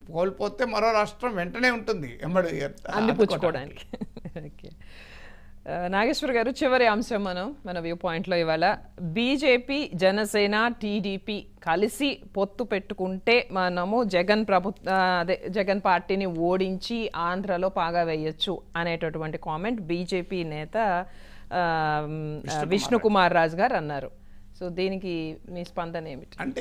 కోల్పోతే మరో రాష్ట్రం వెంటనే ఉంటుంది ఎమ్మడి అందిపుచ్చుకోవడానికి ఓకే ఆ, నాగేశ్వర్ గారు చివరి అంశం మనం మన వ్యూ పాయింట్లో ఇవాళ బీజేపీ జనసేన టీడీపీ కలిసి పొత్తు పెట్టుకుంటే మనము జగన్ ప్రభుత్వ అదే జగన్ పార్టీని ఓడించి ఆంధ్రలో పాగా వేయొచ్చు అనేటటువంటి కామెంట్ బీజేపీ నేత ఆ, విష్ణుకుమార్ రాజు గారు అన్నారు సో దీనికి మీ స్పందన ఏమిటి అంటే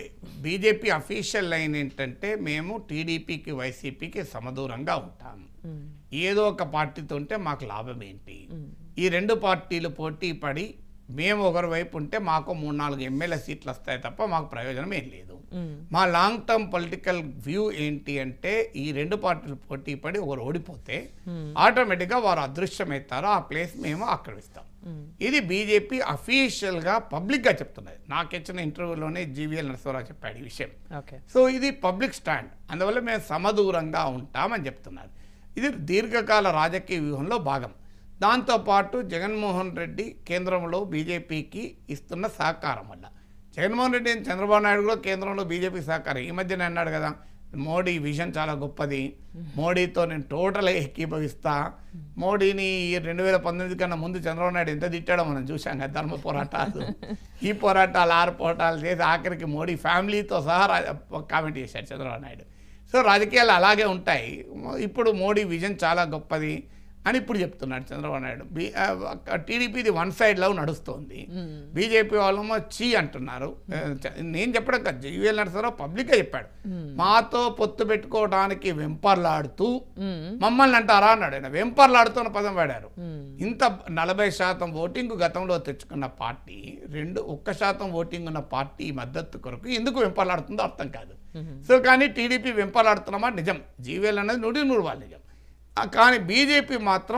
బీజేపీ అఫీషియల్ లైన్ ఏంటంటే మేము టీడీపీకి వైసీపీకి సమదూరంగా ఉంటాం ఏదో ఒక పార్టీతో ఉంటే మాకు లాభం ఏంటి ఈ రెండు పార్టీలు పోటీ పడి మేము ఒకరి వైపు ఉంటే మాకు మూడు నాలుగు ఎమ్మెల్యే సీట్లు వస్తాయి తప్ప మాకు ప్రయోజనం ఏం లేదు మా లాంగ్ టర్మ్ పొలిటికల్ వ్యూ ఏంటి అంటే ఈ రెండు పార్టీలు పోటీ పడి ఒకరు ఓడిపోతే ఆటోమేటిక్గా వారు అదృశ్యమవుతారో ఆ ప్లేస్ మేము ఆక్రమిస్తాం ఇది బీజేపీ అఫీషియల్గా పబ్లిక్గా చెప్తున్నది నాకు ఇచ్చిన ఇంటర్వ్యూలోనే జీవీఎల్ నరసింహరావు చెప్పాడు ఈ విషయం ఓకే సో ఇది పబ్లిక్ స్టాండ్ అందువల్ల మేము సమదూరంగా ఉంటామని చెప్తున్నారు ఇది దీర్ఘకాల రాజకీయ వ్యూహంలో భాగం దాంతోపాటు జగన్మోహన్ రెడ్డి కేంద్రంలో బీజేపీకి ఇస్తున్న సహకారం వల్ల జగన్మోహన్ రెడ్డి and చంద్రబాబు నాయుడు కూడా కేంద్రంలో బీజేపీకి సహకారం ఈ మధ్యన అన్నాడు కదా మోడీ విజన్ చాలా గొప్పది మోడీతో నేను టోటల్ ఏకీభవిస్తా మోడీని ఈ రెండు వేల పంతొమ్మిది కన్నా ముందు చంద్రబాబు నాయుడు ఎంత తిట్టాడో మనం చూసాం కదా ధర్మ పోరాటాలు ఈ పోరాటాలు ఆరు పోరాటాలు చేసి ఆఖరికి మోడీ ఫ్యామిలీతో సహా రా- కామెంట్ చేశాడు చంద్రబాబు నాయుడు సో రాజకీయాలు అలాగే ఉంటాయి ఇప్పుడు మోడీ విజన్ చాలా గొప్పది అని ఇప్పుడు చెప్తున్నాడు చంద్రబాబు నాయుడు బీ టీడీపీది వన్ సైడ్ లవ్ నడుస్తోంది బీజేపీ వాళ్ళేమో చీ అంటున్నారు ఆ, చ- నేను చెప్పడం కాదు జీవీఎల్ నరసరావు పబ్లిక్గా చెప్పాడు మాతో పొత్తు పెట్టుకోవడానికి వెంపర్లాడుతూ మమ్మల్ని అంటారా అన్నాడు ఆయన వెంపర్లాడుతున్న పదం వాడారు ఇంత నలభై శాతం ఓటింగ్ గతంలో తెచ్చుకున్న పార్టీ రెండు ఒక్క శాతం ఓటింగ్ ఉన్న పార్టీ మద్దతు కొరకు ఎందుకు వెంపర్లాడుతుందో అర్థం కాదు సో కానీ టీడీపీ వెంపర్లాడుతున్నమా నిజం జీవీఎల్ అనేది నూటి నూరు వాళ్ళు నిజం ఆ, కానీ బీజేపీ మాత్రం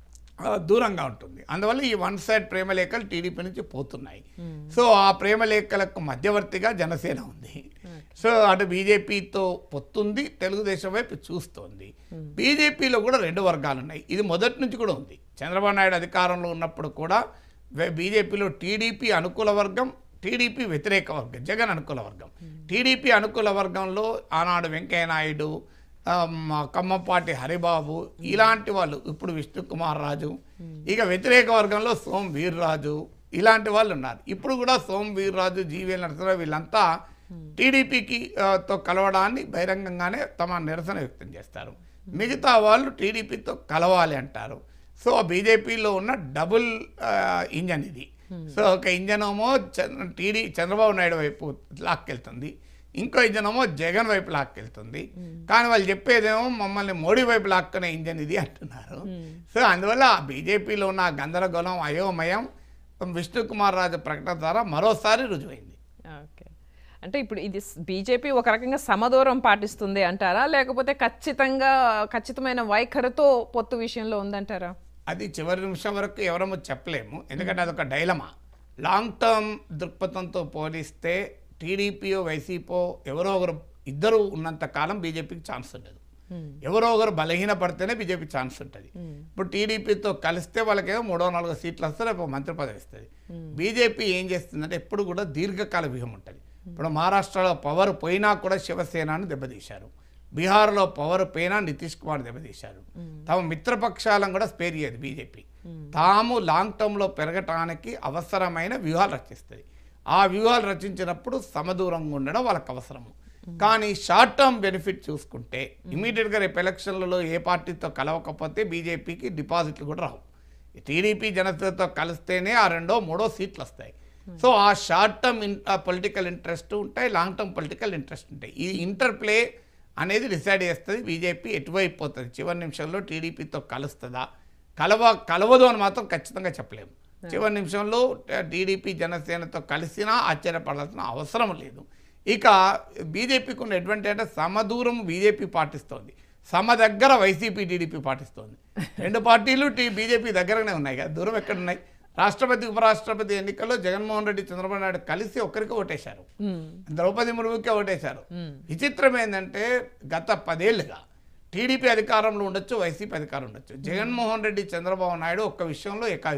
ఆ, దూరంగా ఉంటుంది అందువల్ల ఈ వన్ సైడ్ ప్రేమలేఖలు టీడీపీ నుంచి పోతున్నాయి సో ఆ ప్రేమలేఖలకు మధ్యవర్తిగా జనసేన ఉంది సో అటు బీజేపీతో పొత్తుంది తెలుగుదేశం వైపు చూస్తోంది బీజేపీలో కూడా రెండు వర్గాలు ఉన్నాయి ఇది మొదటి నుంచి కూడా ఉంది చంద్రబాబు నాయుడు అధికారంలో ఉన్నప్పుడు కూడా వే- బీజేపీలో టీడీపీ అనుకూల వర్గం టీడీపీ వ్యతిరేక వర్గం జగన్ అనుకూల వర్గం టీడీపీ అనుకూల వర్గంలో ఆనాడు వెంకయ్య నాయుడు ఆ, మా కమ్మపాటి హరిబాబు ఇలాంటి వాళ్ళు ఇప్పుడు విష్ణు కుమార్ రాజు ఇక వ్యతిరేక వర్గంలో సోం వీర్రాజు ఇలాంటి వాళ్ళు ఉన్నారు ఇప్పుడు కూడా సోం వీర్రాజు జీవీఎల్ నరసింహరావు వీళ్ళంతా టీడీపీకి ఆ, తో కలవడాన్ని బహిరంగంగానే తమ నిరసన వ్యక్తం చేస్తారు మిగతా వాళ్ళు టీడీపీతో కలవాలి అంటారు సో బీజేపీలో ఉన్న డబుల్ ఆ, ఇంజన్ ఇది సో ఒక ఇంజన్ ఏమో చంద్ర- టీడీ చంద్రబాబు నాయుడు వైపు లాక్కెళ్తుంది ఇంకో ఇంజన్ ఏమో జగన్ వైపు లాక్కెళ్తుంది కానీ వాళ్ళు చెప్పేదేమో మమ్మల్ని మోడీ వైపు లాక్కునే ఇంజన్ ఇది అంటున్నారు సో అందువల్ల ఆ బీజేపీలో ఉన్న ఆ గందరగోళం అయోమయం విష్ణు కుమార్ రాజు ప్రకటన ద్వారా మరోసారి రుజువైంది ఓకే అంటే ఇప్పుడు ఇది బీజేపీ ఒక రకంగా సమదూరం పాటిస్తుంది అంటారా లేకపోతే ఖచ్చితంగా ఖచ్చితమైన వైఖరితో పొత్తు విషయంలో ఉందంటారా అది చివరి నిమిషం వరకు ఎవరమో చెప్పలేము ఎందుకంటే అదొక డైలమా లాంగ్ టర్మ్ దృక్పథంతో పోలిస్తే టీడీపీయో వైసీపో ఎవరో ఒకరు ఇద్దరు ఉన్నంత కాలం బీజేపీకి ఛాన్స్ ఉండదు ఎవరో ఒకరు బలహీన పడితేనే బీజేపీ ఛాన్స్ ఉంటుంది ఇప్పుడు టీడీపీతో కలిస్తే వాళ్ళకేమో మూడో నాలుగో సీట్లు వస్తే రేపు మంత్రి పదవి ఇస్తుంది బీజేపీ ఏం చేస్తుందంటే ఎప్పుడు కూడా దీర్ఘకాల వ్యూహం ఉంటుంది ఇప్పుడు మహారాష్ట్రలో పవర్ పోయినా కూడా శివసేనను దెబ్బతీశారు బీహార్లో పవర్ పోయినా నితీష్ కుమార్ దెబ్బతీశారు తమ మిత్రపక్షాలను కూడా స్పేర్ చేయదు బీజేపీ తాము లాంగ్ టర్మ్లో పెరగటానికి అవసరమైన వ్యూహాలు రచిస్తుంది ఆ వ్యూహాలు రచించినప్పుడు సమదూరంగా ఉండడం వాళ్ళకి అవసరము కానీ షార్ట్ టర్మ్ బెనిఫిట్ చూసుకుంటే ఇమీడియట్గా రేపు ఎలక్షన్లలో ఏ పార్టీతో కలవకపోతే బీజేపీకి డిపాజిట్లు కూడా రావు టీడీపీ జనసేనతో కలిస్తేనే ఆ రెండో మూడో సీట్లు వస్తాయి సో ఆ షార్ట్ టర్మ్ పొలిటికల్ ఇంట్రెస్ట్ ఉంటాయి లాంగ్ టర్మ్ పొలిటికల్ ఇంట్రెస్ట్ ఉంటాయి ఈ ఇంటర్ప్లే అనేది డిసైడ్ చేస్తుంది బీజేపీ ఎటువైపు పోతుంది చివరి నిమిషంలో టీడీపీతో కలుస్తుందా కలవ కలవదు అని మాత్రం ఖచ్చితంగా చెప్పలేము చివరి నిమిషంలో టీడీపీ జనసేనతో కలిసినా ఆశ్చర్యపడాల్సిన అవసరం లేదు ఇక బీజేపీకి ఉన్న అడ్వాంటేజ్ అంటే సమదూరం బీజేపీ పాటిస్తోంది సమ దగ్గర వైసీపీ టీడీపీ పాటిస్తోంది రెండు పార్టీలు టీ బీజేపీ దగ్గరనే ఉన్నాయి కదా దూరం ఎక్కడ ఉన్నాయి రాష్ట్రపతి ఉపరాష్ట్రపతి ఎన్నికల్లో జగన్మోహన్ రెడ్డి చంద్రబాబు నాయుడు కలిసి ఒక్కరికి ఓటేశారు ద్రౌపది ముర్ముకే ఓటేశారు విచిత్రం ఏంటంటే గత పదేళ్లుగా టీడీపీ అధికారంలో ఉండొచ్చు వైసీపీ అధికారం ఉండొచ్చు జగన్మోహన్ రెడ్డి చంద్రబాబు నాయుడు ఒక్క విషయంలో ఏకాభిప్రాయం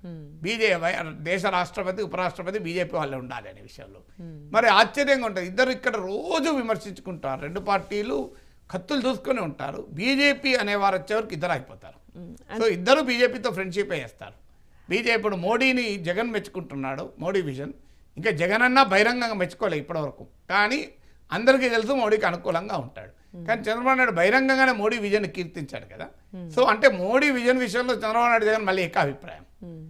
బీజే వై- దేశ రాష్ట్రపతి ఉపరాష్ట్రపతి బీజేపీ వాళ్ళే ఉండాలి అనే విషయంలో మరి ఆశ్చర్యంగా ఉంటుంది ఇద్దరు ఇక్కడ రోజు విమర్శించుకుంటారు రెండు పార్టీలు కత్తులు చూసుకొని ఉంటారు బీజేపీ అనేవారు వచ్చేవరకు ఇద్దరు అయిపోతారు సో ఇద్దరు బీజేపీతో ఫ్రెండ్షిప్ చేస్తారు బీజేపీ ఇప్పుడు మోడీని జగన్ మెచ్చుకుంటున్నాడు మోడీ విజన్ ఇంకా జగన్ అన్నా బహిరంగంగా మెచ్చుకోలే ఇప్పటివరకు కానీ అందరికీ తెలుసు మోడీకి అనుకూలంగా ఉంటాడు కానీ చంద్రబాబు నాయుడు బహిరంగంగానే మోడీ విజన్ కీర్తించాడు కదా సో అంటే మోడీ విజన్ విషయంలో చంద్రబాబు నాయుడు జగన్ మళ్ళీ ఏకాభిప్రాయం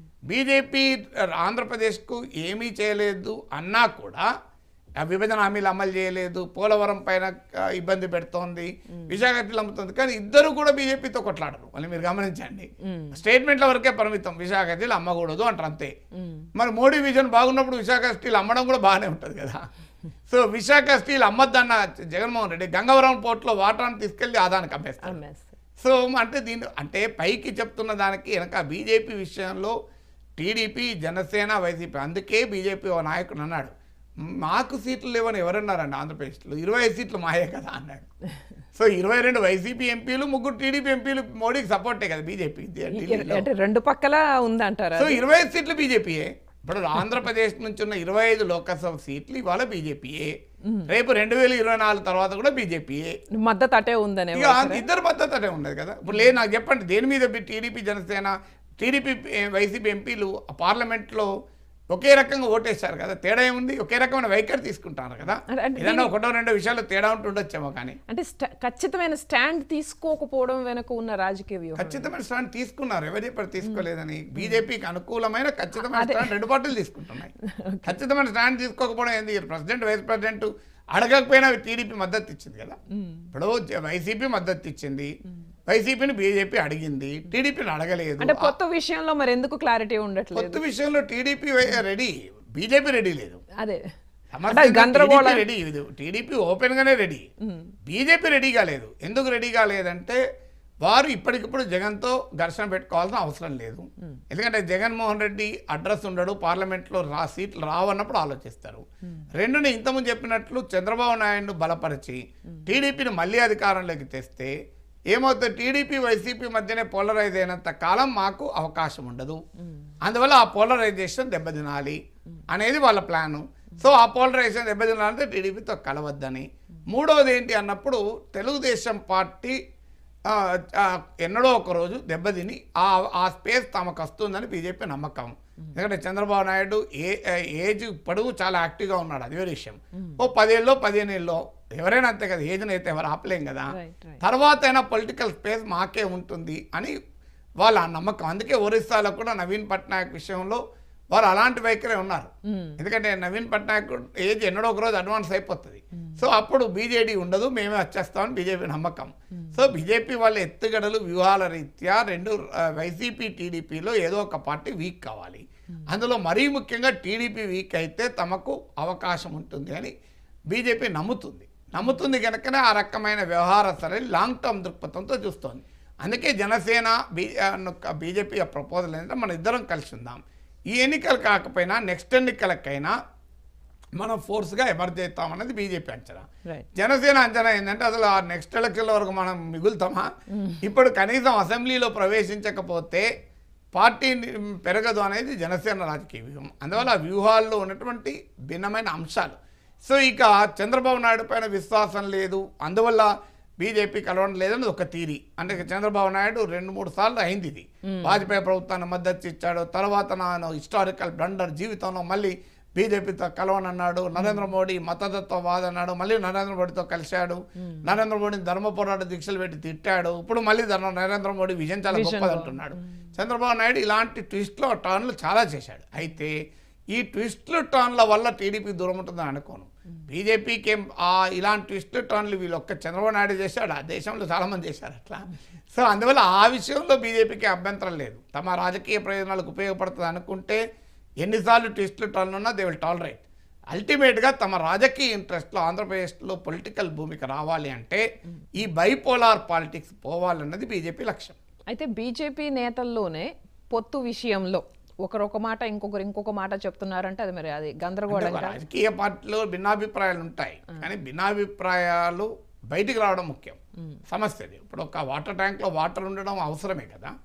బీజేపీ ఆంధ్రప్రదేశ్కు ఏమీ చేయలేదు అన్నా కూడా ఆ విభజన హామీలు అమలు చేయలేదు పోలవరం పైన ఆ, ఇబ్బంది పెడుతోంది విశాఖపట్నం అమ్ముతుంది కానీ ఇద్దరు కూడా బీజేపీతో కొట్లాడరు మళ్ళీ మీరు గమనించండి స్టేట్మెంట్ల వరకే పరిమితం విశాఖ స్టీల్ అమ్మకూడదు అంటారు అంతే మరి మోడీ విజన్ బాగున్నప్పుడు విశాఖ స్టీల్ అమ్మడం కూడా బాగానే ఉంటుంది కదా సో విశాఖ స్టీల్ అమ్మద్దన్న జగన్మోహన్ రెడ్డి గంగవరం పోర్టులో వాటాను తీసుకెళ్లి ఆదానికి అమ్మేస్తారు అమ్మేస్తారు సో అంటే దీని అంటే పైకి చెప్తున్న దానికి వెనక బీజేపీ విషయంలో టీడీపీ జనసేన వైసీపీ అందుకే బీజేపీ ఓ నాయకుడు అన్నాడు మాకు సీట్లు లేవని ఎవరన్నారండి ఆంధ్రప్రదేశ్లో ఇరవై ఐదు సీట్లు మాయే కదా అన్నాడు సో ఇరవై రెండు వైసీపీ ఎంపీలు ముగ్గురు టీడీపీ ఎంపీలు మోడీకి సపోర్టే కదా బీజేపీ ఢిల్లీలో అంటే రెండు పక్కల ఉందంటారా సో ఇరవై ఐదు సీట్లు బీజేపీయే ఇప్పుడు ఆంధ్రప్రదేశ్ నుంచి ఉన్న ఇరవై ఐదు లోకసభ సీట్లు ఇవాళ బీజేపీయే రేపు రెండు వేల ఇరవై నాలుగు తర్వాత కూడా బీజేపీయే మద్దతు అటే ఉందనే ఇక ఆ ఇద్దరు మద్దతు అనే ఉన్నది కదా ఇప్పుడు లేదు నాకు చెప్పండి దేని మీద టీడీపీ జనసేన టీడీపీ వైసీపీ ఎంపీలు ఆ పార్లమెంట్లో ఒకే రకంగా ఓటేశారు కదా తేడా ఏముంది ఒకే రకమైన వైఖరి తీసుకుంటారు కదా అంటే- అంటే ఏదన్నా ఒకటో రెండో విషయాలు తేడా ఉంటుండొచ్చేమో కానీ అంటే స్ట- ఖచ్చితమైన స్టాండ్ తీసుకోకపోవడం వెనుక ఉన్న రాజకీయ వ్యూహం ఖచ్చితమైన స్టాండ్ తీసుకున్నారు ఎవరు చెప్పారు తీసుకోలేదని బీజేపీకి అనుకూలమైన ఖచ్చితమైన స్టాండ్ రెండు పార్టీలు తీసుకుంటున్నాయి ఖచ్చితమైన స్టాండ్ తీసుకోకపోవడం ఏంది ప్రెసిడెంట్ వైస్ ప్రెసిడెంట్ అడగకపోయినా టీడీపీ మద్దతు ఇచ్చింది కదా ఇప్పుడు జ- వైసీపీ మద్దతు ఇచ్చింది వైసీపీని బీజేపీ అడిగింది టీడీపీని అడగలేదు అంటే కొత్త విషయంలో మరి ఎందుకు క్లారిటీ ఉండట్లేదు కొత్త విషయంలో టీడీపీ రెడీ బీజేపీ రెడీ లేదు అదే సమర్థంగా గందరగోళం. TDP రెడీ ఇది టీడీపీ ఓపెన్ గానే రెడీ బీజేపీ రెడీ కాలేదు ఎందుకు రెడీ కాలేదంటే వారు ఇప్పటికిప్పుడు జగన్తో ఘర్షణ పెట్టుకోవాల్సిన అవసరం లేదు ఎందుకంటే జగన్మోహన్ రెడ్డి అడ్రస్ ఉండడు పార్లమెంట్లో రా సీట్లు రావన్నప్పుడు ఆలోచిస్తారు రెండుని ఇంతకుముందు చెప్పినట్లు చంద్రబాబు నాయుడు బలపరిచి టీడీపీని మళ్ళీ అధికారంలోకి తెస్తే ఏమవుతుంది టీడీపీ వైసీపీ మధ్యనే పోలరైజ్ అయినంత కాలం మాకు అవకాశం ఉండదు అందువల్ల ఆ పోలరైజేషన్ దెబ్బతినాలి అనేది వాళ్ళ ప్లాను సో ఆ పోలరైజేషన్ దెబ్బతినాలంటే టీడీపీతో కలవద్దని మూడవది ఏంటి అన్నప్పుడు తెలుగుదేశం పార్టీ ఆ, ఆ, ఎన్నడో ఒక రోజు దెబ్బతిని ఆ ఆ స్పేస్ తమకు వస్తుందని బీజేపీ నమ్మకం ఎందుకంటే చంద్రబాబు నాయుడు ఏ ఏజ్ ఇప్పుడు చాలా యాక్టివ్గా ఉన్నాడు అది వేరే విషయం ఓ పదేళ్ళలో పదిహేను ఏళ్ళలో ఎవరైనా అంతే కదా ఏజ్ని అయితే ఎవరు ఆపలేం కదా రైట్ రైట్ తర్వాత అయినా పొలిటికల్ స్పేస్ మాకే ఉంటుంది అని వాళ్ళ నమ్మకం అందుకే ఒరిస్సాలో కూడా నవీన్ పట్నాయక్ విషయంలో వారు అలాంటి వైఖరే ఉన్నారు ఎందుకంటే నవీన్ పట్నాయక్ ఏజ్ ఎన్నడో ఒక రోజు అడ్వాన్స్ అయిపోతుంది సో అప్పుడు బీజేడీ ఉండదు మేమే వచ్చేస్తామని బీజేపీ నమ్మకం సో బీజేపీ వాళ్ళ ఎత్తుగడలు వ్యూహాల రీత్యా రెండు ఆ, వైసీపీ టీడీపీలో ఏదో ఒక పార్టీ వీక్ కావాలి అందులో మరీ ముఖ్యంగా టీడీపీ వీక్ అయితే తమకు అవకాశం ఉంటుంది అని బీజేపీ నమ్ముతుంది నమ్ముతుంది కనుకనే ఆ రకమైన వ్యవహార సరళి లాంగ్ టర్మ్ దృక్పథంతో చూస్తోంది అందుకే జనసేన బీ బీజేపీ ప్రపోజల్ ఏంటంటే మన ఇద్దరం కలిసి ఉందాం ఈ ఎన్నికలు కాకపోయినా నెక్స్ట్ ఎన్నికలకైనా మనం ఫోర్స్గా ఎమర్జ్ అవుతామన్నది బీజేపీ అంచనా రైట్ జనసేన అంచనా ఏంటంటే అసలు ఆ నెక్స్ట్ ఎలక్షన్ల వరకు మనం మిగులుతామా ఇప్పుడు కనీసం అసెంబ్లీలో ప్రవేశించకపోతే పార్టీ ని- పెరగదు అనేది జనసేన రాజకీయ వ్యూహం అందువల్ల ఆ వ్యూహాల్లో ఉన్నటువంటి భిన్నమైన అంశాలు సో ఇక చంద్రబాబు నాయుడు పైన విశ్వాసం లేదు అందువల్ల బీజేపీ కలవడం లేదని ఒక తీరి అంటే ఇక చంద్రబాబు నాయుడు రెండు మూడు సార్లు అయింది ఇది వాజ్పేయి ప్రభుత్వాన్ని మద్దతు ఇచ్చాడు తర్వాత నా హిస్టారికల్ బ్లండర్ జీవితంలో మళ్ళీ బీజేపీతో కలవనన్నాడు నరేంద్ర మోడీ మతతత్వవాద అన్నాడు మళ్ళీ నరేంద్ర మోడీతో కలిశాడు నరేంద్ర మోడీని ధర్మ పోరాట దీక్షలు పెట్టి తిట్టాడు ఇప్పుడు మళ్ళీ ధర్మ- నరేంద్ర మోడీ విజయం చాలా గొప్పది అంటున్నాడు చంద్రబాబు నాయుడు ఇలాంటి ట్విస్ట్లో టర్న్లు చాలా చేశాడు అయితే ఈ ట్విస్ట్లు టర్న్ల వల్ల టీడీపీ దూరం ఉంటుందని అనుకోను బీజేపీకి ఏం ఆ ఇలాంటి ట్విస్ట్లు టర్న్లు వీళ్ళు ఒక్క చంద్రబాబు నాయుడు చేశాడు ఆ దేశంలో చాలామంది చేశారు అట్లా సో అందువల్ల ఆ విషయంలో బీజేపీకి అభ్యంతరం లేదు తమ రాజకీయ ప్రయోజనాలకు ఉపయోగపడుతుంది అనుకుంటే ఎన్నిసార్లు ట్విస్ట్లు టర్న్లు ఉన్నా దే విల్ టాలరేట్ అల్టిమేట్గా తమ రాజకీయ ఇంట్రెస్ట్లో ఆంధ్రప్రదేశ్లో పొలిటికల్ భూమికి రావాలి అంటే ఈ బైపోలార్ పాలిటిక్స్ పోవాలన్నది బీజేపీ లక్ష్యం అయితే బీజేపీ నేతల్లోనే పొత్తు విషయంలో ఒకరు ఒక మాట ఇంకొకరు ఇంకొక మాట చెప్తున్నారంటే అది మరి అది అంటే గందరగోళంగా ఒక రాజకీయ పార్టీలో భిన్నాభిప్రాయాలు ఉంటాయి కానీ భిన్నాభిప్రాయాలు బయటికి రావడం ముఖ్యం సమస్య అది ఇప్పుడు ఒక వాటర్ ట్యాంక్లో వాటర్ ఉండడం అవసరమే కదా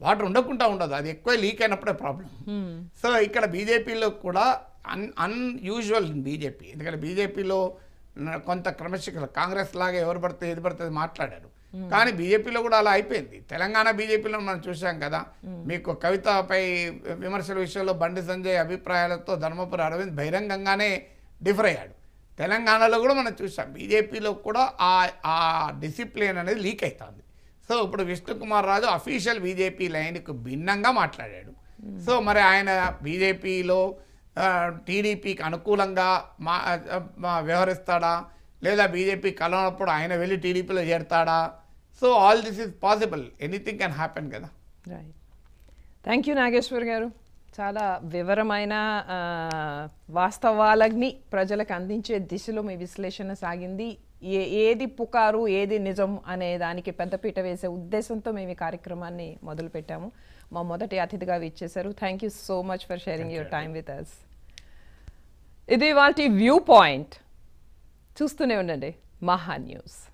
వాటర్ ఉండకుండా ఉండదు అది ఎక్కువ లీక్ అయినప్పుడే ప్రాబ్లం సో ఇక్కడ బీజేపీలో కూడా అన్ అన్యూజువల్ బీజేపీ ఎందుకంటే బీజేపీలో కొంత క్రమశిక్షణ కాంగ్రెస్ లాగా ఎవరు పడితే ఏది పడితే అది మాట్లాడారు కానీ బీజేపీలో కూడా అలా అయిపోయింది తెలంగాణ బీజేపీలో మనం చూసాం కదా మీకు కవితపై విమర్శల విషయంలో బండి సంజయ్ అభిప్రాయాలతో ధర్మపురి అరవింద్ బహిరంగంగానే డిఫర్ అయ్యాడు తెలంగాణలో కూడా మనం చూసాం బీజేపీలో కూడా ఆ ఆ డిసిప్లిన్ అనేది లీక్ అవుతుంది సో ఇప్పుడు విష్ణుకుమార్ రాజు అఫీషియల్ బీజేపీ లైన్కు భిన్నంగా మాట్లాడాడు సో మరి ఆయన బీజేపీలో టీడీపీకి అనుకూలంగా మా ఆ, మా వ్యవహరిస్తాడా లేదా బీజేపీ కలవనప్పుడు ఆయన వెళ్ళి టీడీపీలో చేరతాడా so all this is possible anything can happen కదా right thank you Nageshwar garu చాలా వివరమైన ఆ, వాస్తవాలని ప్రజలకు అందించే దిశలో మీ విశ్లేషణ సాగింది ఏ ఏది పుకారు ఏది నిజం అనే దానికి పెద్దపీట వేసే ఉద్దేశంతో మేము ఈ కార్యక్రమాన్ని మొదలుపెట్టాము మా మొదటి అతిథిగా ఇచ్చేశారు thank you so much for sharing your time with us ఇది వాటి వ్యూ పాయింట్ చూస్తూనే ఉండండి మహా న్యూస్